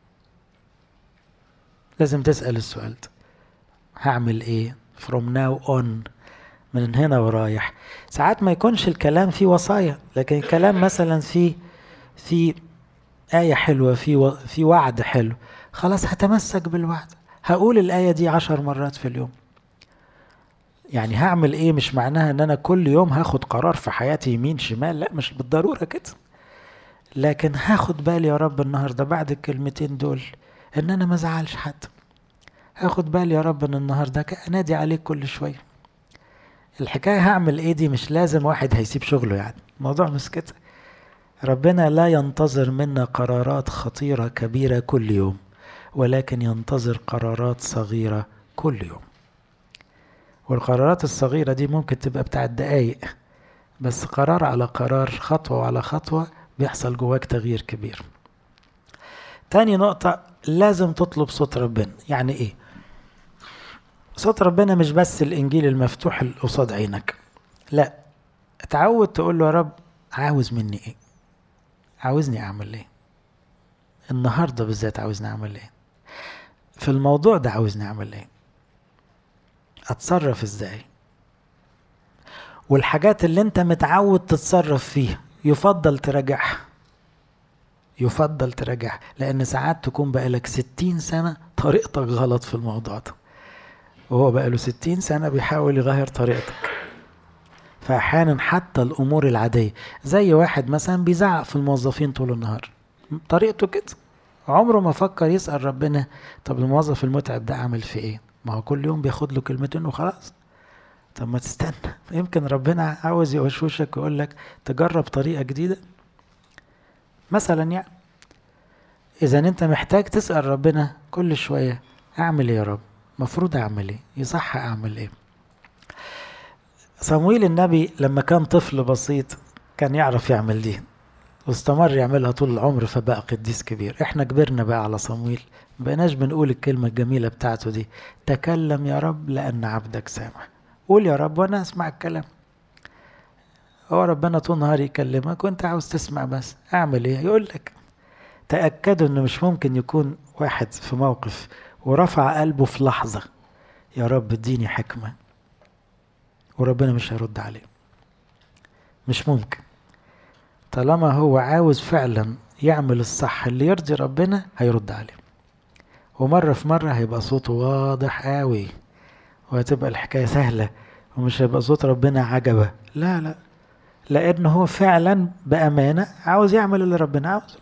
لازم تسأل السؤال ده هعمل ايه from now on من هنا ورايح ساعات ما يكونش الكلام فيه وصايا لكن الكلام مثلا فيه في آية حلوة في و... في وعد حلو خلاص هتمسك بالوعد هقول الآية دي عشر مرات في اليوم يعني هعمل ايه مش معناها ان انا كل يوم هاخد قرار في حياتي يمين شمال لا مش بالضرورة كده لكن هاخد بالي يا رب النهاردة بعد الكلمتين دول ان انا ما ازعلش حد هاخد بالي يا رب ان النهاردة انادي عليك كل شوية الحكاية هعمل ايه دي مش لازم واحد هيسيب شغله يعني الموضوع مش كده ربنا لا ينتظر منا قرارات خطيرة كبيرة كل يوم ولكن ينتظر قرارات صغيرة كل يوم والقرارات الصغيرة دي ممكن تبقى بتاع دقايق بس قرار على قرار خطوة على خطوة بيحصل جواك تغيير كبير تاني نقطة لازم تطلب صوت ربنا يعني ايه صوت ربنا مش بس الانجيل المفتوح اللي قصاد عينك لا اتعود تقول له يا رب عاوز مني ايه عاوزني اعمل ايه النهارده بالذات عاوزني اعمل ايه في الموضوع ده عاوزني اعمل ايه اتصرف ازاي والحاجات اللي انت متعود تتصرف فيها يفضل تراجعها يفضل تراجعها لان ساعات تكون بقالك ستين سنة طريقتك غلط في الموضوع ده وهو بقاله ستين سنة بيحاول يغير طريقتك فأحيانا حتى الأمور العادية زي واحد مثلا بيزعق في الموظفين طول النهار طريقته كده عمره ما فكر يسأل ربنا طب الموظف المتعب ده أعمل فيه إيه ما هو كل يوم بياخد له كلمتين وخلاص طب ما تستنى يمكن ربنا عاوز يوشوشك ويقول لك تجرب طريقة جديدة مثلا يعني إذا أنت محتاج تسأل ربنا كل شوية أعمل إيه يا رب مفروض أعمل إيه يصح أعمل إيه صمويل النبي لما كان طفل بسيط كان يعرف يعمل دي واستمر يعملها طول العمر فبقى قديس كبير احنا كبرنا بقى على صمويل بقيناش بنقول الكلمة الجميلة بتاعته دي تكلم يا رب لأن عبدك سامع قول يا رب وأنا أسمع الكلام هو ربنا طول النهار يكلمك وانت عاوز تسمع بس اعمل ايه يقول لك تأكدوا انه مش ممكن يكون واحد في موقف ورفع قلبه في لحظة يا رب اديني حكمة وربنا مش هيرد عليه مش ممكن طالما هو عاوز فعلا يعمل الصح اللي يرضي ربنا هيرد عليه ومرة في مرة هيبقى صوته واضح قوي وهتبقى الحكاية سهلة ومش هيبقى صوت ربنا عجبة لا لا لأن هو فعلا بأمانة عاوز يعمل اللي ربنا عاوزه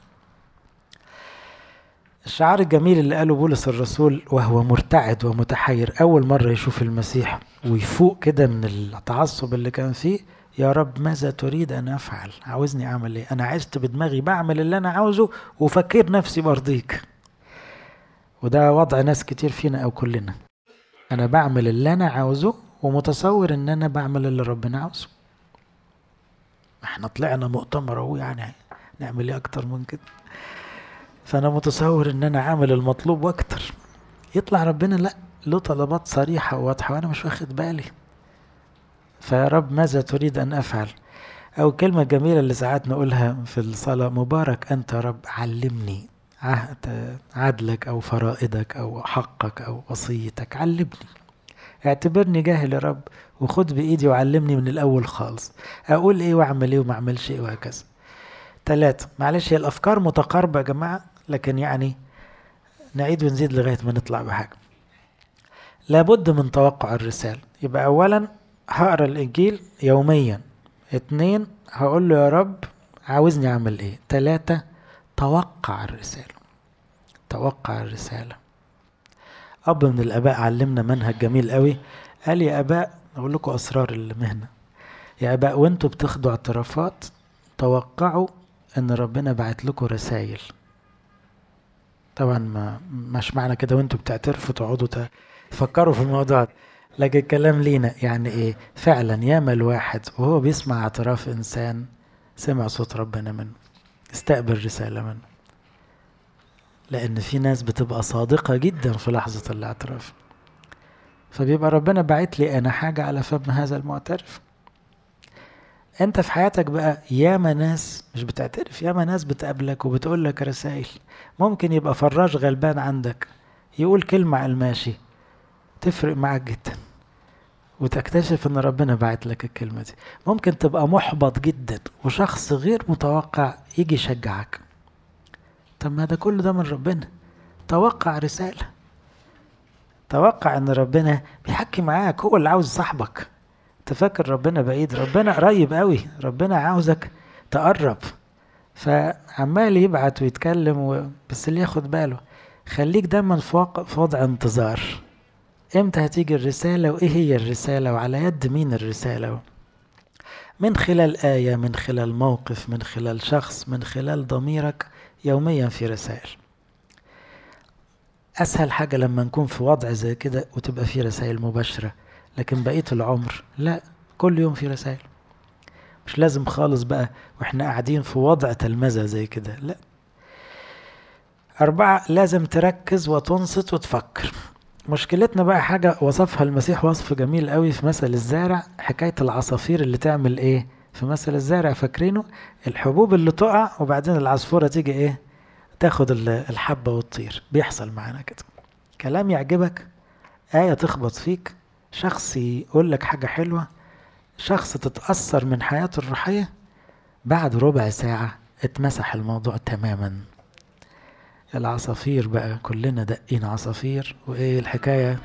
الشعار الجميل اللي قاله بولس الرسول وهو مرتعد ومتحير أول مرة يشوف المسيح ويفوق كده من التعصب اللي كان فيه يا رب ماذا تريد أن أفعل عاوزني أعمل إيه أنا عشت بدماغي بعمل اللي أنا عاوزه وفكر نفسي برضيك وده وضع ناس كتير فينا أو كلنا أنا بعمل اللي أنا عاوزه ومتصور إن أنا بعمل اللي ربنا عاوزه احنا طلعنا مؤتمر اهو يعني نعمل ايه اكتر من كده فانا متصور ان انا عامل المطلوب واكتر يطلع ربنا لا له طلبات صريحة وواضحة وانا مش واخد بالي فيا رب ماذا تريد ان افعل او كلمة جميلة اللي ساعات نقولها في الصلاة مبارك انت يا رب علمني عهد عدلك او فرائضك او حقك او وصيتك علمني اعتبرني جاهل يا رب وخد بايدي وعلمني من الاول خالص اقول ايه واعمل ايه وما اعملش ايه وهكذا ثلاثة معلش هي الافكار متقاربة يا جماعة لكن يعني نعيد ونزيد لغاية ما نطلع بحاجة لابد من توقع الرسالة يبقى اولا هقرا الانجيل يوميا اتنين هقول له يا رب عاوزني اعمل ايه تلاتة توقع الرسالة توقع الرسالة أب من الآباء علمنا منهج جميل قوي قال يا آباء أقول لكم أسرار المهنة يا آباء وأنتوا بتاخدوا اعترافات توقعوا إن ربنا بعت لكم رسائل طبعا ما مش معنى كده وأنتوا بتعترفوا تقعدوا تفكروا في الموضوع ده لكن الكلام لينا يعني إيه فعلا ياما الواحد وهو بيسمع اعتراف إنسان سمع صوت ربنا منه استقبل رسالة منه لأن في ناس بتبقى صادقة جدا في لحظة الاعتراف فبيبقى ربنا باعت لي أنا حاجة على فم هذا المعترف انت في حياتك بقى ياما ناس مش بتعترف ياما ناس بتقابلك وبتقول لك رسائل ممكن يبقى فراش غلبان عندك يقول كلمة على الماشي تفرق معك جدا وتكتشف ان ربنا بعت لك الكلمة دي ممكن تبقى محبط جدا وشخص غير متوقع يجي يشجعك طب ما ده كل ده من ربنا توقع رسالة توقع ان ربنا بيحكي معاك هو اللي عاوز صاحبك تفكر ربنا بعيد ربنا قريب قوي ربنا عاوزك تقرب فعمال يبعت ويتكلم و... بس اللي ياخد باله خليك دايما في وضع انتظار امتى هتيجي الرسالة وايه هي الرسالة وعلى يد مين الرسالة من خلال آية من خلال موقف من خلال شخص من خلال ضميرك يوميا في رسائل أسهل حاجة لما نكون في وضع زي كده وتبقى في رسائل مباشرة لكن بقية العمر لا كل يوم في رسائل مش لازم خالص بقى واحنا قاعدين في وضع تلمذة زي كده لا أربعة لازم تركز وتنصت وتفكر مشكلتنا بقى حاجة وصفها المسيح وصف جميل قوي في مثل الزارع حكاية العصافير اللي تعمل ايه في مثل الزارع فاكرينه الحبوب اللي تقع وبعدين العصفورة تيجي ايه تاخد الحبة وتطير بيحصل معانا كده كلام يعجبك آية تخبط فيك شخص يقول لك حاجة حلوة شخص تتأثر من حياته الروحية بعد ربع ساعة اتمسح الموضوع تماما العصافير بقى كلنا دقين عصافير وايه الحكاية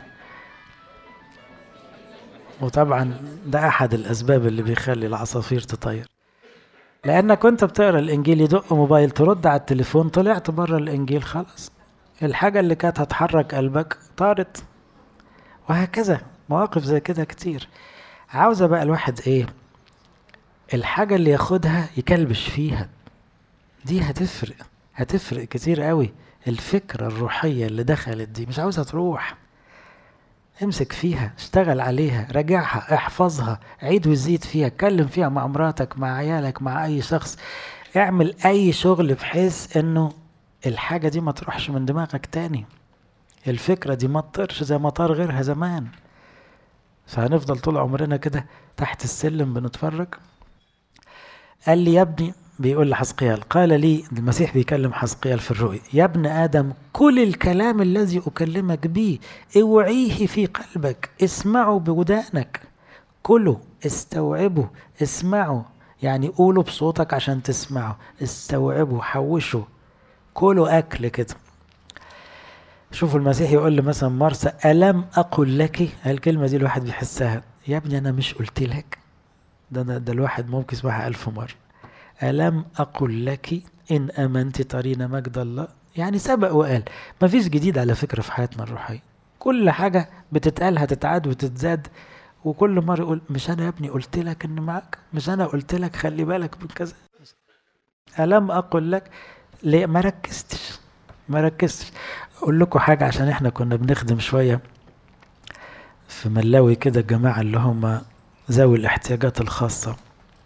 وطبعا ده احد الاسباب اللي بيخلي العصافير تطير لانك كنت بتقرا الانجيل يدق موبايل ترد على التليفون طلعت بره الانجيل خلاص الحاجة اللي كانت هتحرك قلبك طارت وهكذا مواقف زي كده كتير عاوزة بقى الواحد ايه الحاجة اللي ياخدها يكلبش فيها دي هتفرق هتفرق كتير قوي الفكرة الروحية اللي دخلت دي مش عاوزها تروح امسك فيها اشتغل عليها راجعها احفظها عيد وزيد فيها اتكلم فيها مع مراتك مع عيالك مع اي شخص اعمل اي شغل بحيث انه الحاجة دي ما تروحش من دماغك تاني الفكرة دي ما تطرش زي ما طار غيرها زمان فهنفضل طول عمرنا كده تحت السلم بنتفرج قال لي يا ابني بيقول لحزقيال قال لي المسيح بيكلم حزقيال في الرؤيا يا ابن آدم كل الكلام الذي أكلمك به اوعيه في قلبك اسمعه بودانك كله استوعبه اسمعه يعني قوله بصوتك عشان تسمعه استوعبه حوشه كله أكل كده شوفوا المسيح يقول لي مثلا مرسى ألم أقل لك الكلمة دي الواحد بيحسها يا ابني أنا مش قلت لك ده, ده, ده الواحد ممكن يسمعها ألف مرة ألم أقل لك إن أمنت ترين مجد الله يعني سبق وقال ما فيش جديد على فكرة في حياتنا الروحية كل حاجة بتتقال هتتعاد وتتزاد وكل مرة يقول مش أنا يا ابني قلت لك إن معاك مش أنا قلت لك خلي بالك من كذا ألم أقل لك ليه ما ركزتش ما ركزتش أقول لكم حاجة عشان إحنا كنا بنخدم شوية في ملاوي كده الجماعة اللي هم ذوي الاحتياجات الخاصة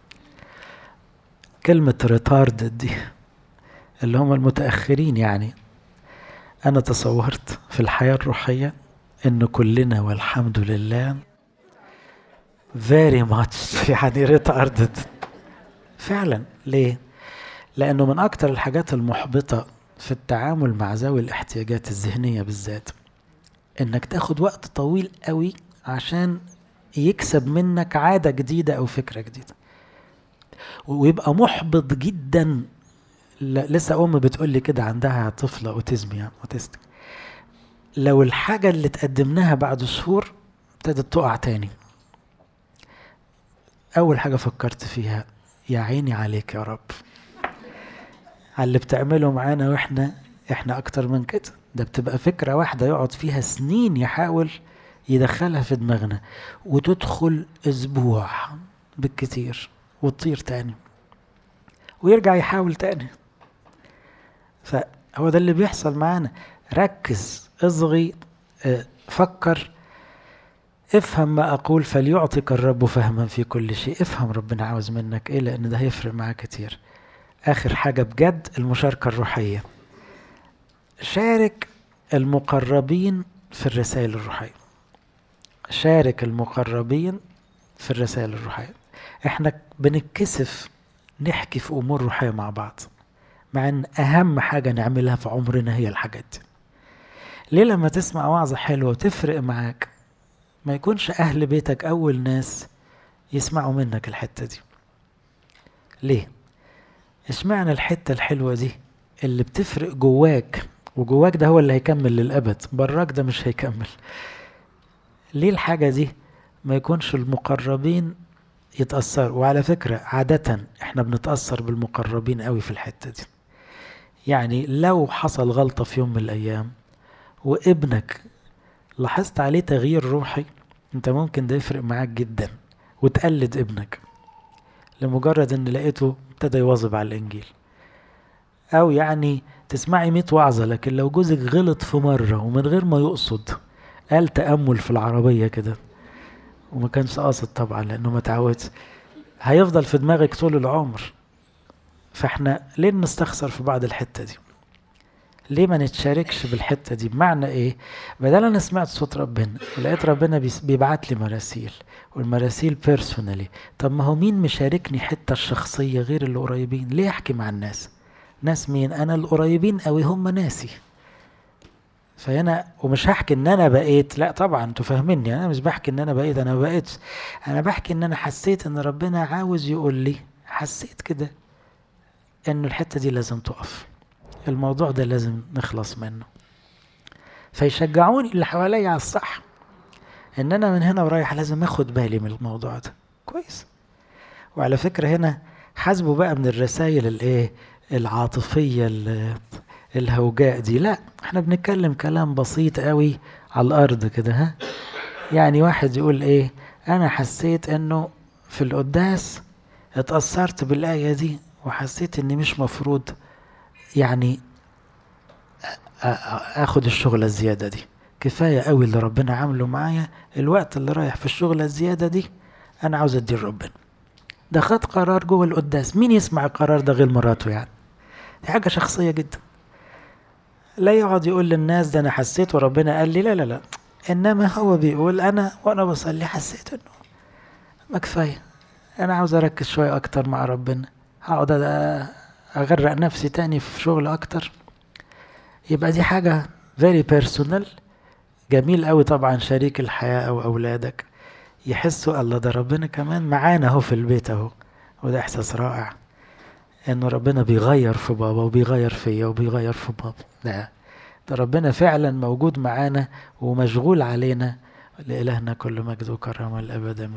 كلمة ريتارد دي اللي هم المتأخرين يعني أنا تصورت في الحياة الروحية إن كلنا والحمد لله very much يعني ريتاردد فعلا ليه؟ لأنه من أكتر الحاجات المحبطة في التعامل مع ذوي الاحتياجات الذهنية بالذات إنك تاخد وقت طويل قوي عشان يكسب منك عادة جديدة أو فكرة جديدة ويبقى محبط جدا لسه ام بتقول لي كده عندها طفله اوتيزم يعني اوتيستك لو الحاجه اللي تقدمناها بعد شهور ابتدت تقع تاني اول حاجه فكرت فيها يا عيني عليك يا رب على اللي بتعمله معانا واحنا احنا اكتر من كده ده بتبقى فكره واحده يقعد فيها سنين يحاول يدخلها في دماغنا وتدخل اسبوع بالكتير وتطير تاني ويرجع يحاول تاني فهو ده اللي بيحصل معانا ركز اصغي اه فكر افهم ما أقول فليعطيك الرب فهما في كل شيء افهم ربنا عاوز منك ايه لأن ده هيفرق معاك كتير آخر حاجة بجد المشاركة الروحية شارك المقربين في الرسائل الروحية شارك المقربين في الرسائل الروحية احنا بنتكسف نحكي في أمور روحية مع بعض مع ان أهم حاجة نعملها في عمرنا هي الحاجات دي ليه لما تسمع وعظة حلوة وتفرق معاك ما يكونش أهل بيتك أول ناس يسمعوا منك الحتة دي ليه؟ اشمعنى الحتة الحلوة دي اللي بتفرق جواك وجواك ده هو اللي هيكمل للأبد براك ده مش هيكمل ليه الحاجة دي ما يكونش المقربين يتأثروا وعلى فكرة عادة احنا بنتأثر بالمقربين قوي في الحتة دي يعني لو حصل غلطة في يوم من الأيام وابنك لاحظت عليه تغيير روحي انت ممكن ده يفرق معاك جدا وتقلد ابنك لمجرد ان لقيته ابتدى يواظب على الانجيل او يعني تسمعي ميت وعظة لكن لو جوزك غلط في مرة ومن غير ما يقصد قال تأمل في العربية كده وما كانش قاصد طبعا لانه ما تعودش هيفضل في دماغك طول العمر فاحنا ليه نستخسر في بعض الحتة دي ليه ما نتشاركش بالحته دي بمعنى ايه بدل انا سمعت صوت ربنا ولقيت ربنا بيبعت لي مراسيل والمراسيل بيرسونالي طب ما هو مين مشاركني حته الشخصيه غير اللي قريبين ليه احكي مع الناس ناس مين انا القريبين قوي هم ناسي فهنا ومش هحكي ان انا بقيت لا طبعا انتوا فاهميني انا مش بحكي ان انا بقيت انا ما بقيتش انا بحكي ان انا حسيت ان ربنا عاوز يقول لي حسيت كده ان الحته دي لازم تقف الموضوع ده لازم نخلص منه فيشجعوني اللي حواليا على الصح ان انا من هنا ورايح لازم اخد بالي من الموضوع ده كويس وعلى فكرة هنا حاسبوا بقى من الرسائل الايه العاطفية الهوجاء دي لا احنا بنتكلم كلام بسيط قوي على الارض كده ها يعني واحد يقول ايه انا حسيت انه في القداس اتأثرت بالآية دي وحسيت اني مش مفروض يعني اخد الشغلة الزيادة دي كفاية قوي اللي ربنا عامله معايا الوقت اللي رايح في الشغلة الزيادة دي انا عاوز اديه لربنا ده خد قرار جوه القداس مين يسمع القرار ده غير مراته يعني دي حاجة شخصية جدا لا يقعد يقول للناس ده انا حسيت وربنا قال لي لا لا لا انما هو بيقول انا وانا بصلي حسيت انه ما كفايه انا عاوز اركز شويه اكتر مع ربنا هقعد اغرق نفسي تاني في شغل اكتر يبقى دي حاجة very personal جميل قوي طبعا شريك الحياة او اولادك يحسوا الله ده ربنا كمان معانا اهو في البيت اهو وده احساس رائع انه ربنا بيغير في بابا وبيغير فيا وبيغير في بابا لا ده ربنا فعلا موجود معانا ومشغول علينا لإلهنا كل مجد وكرامة الأبد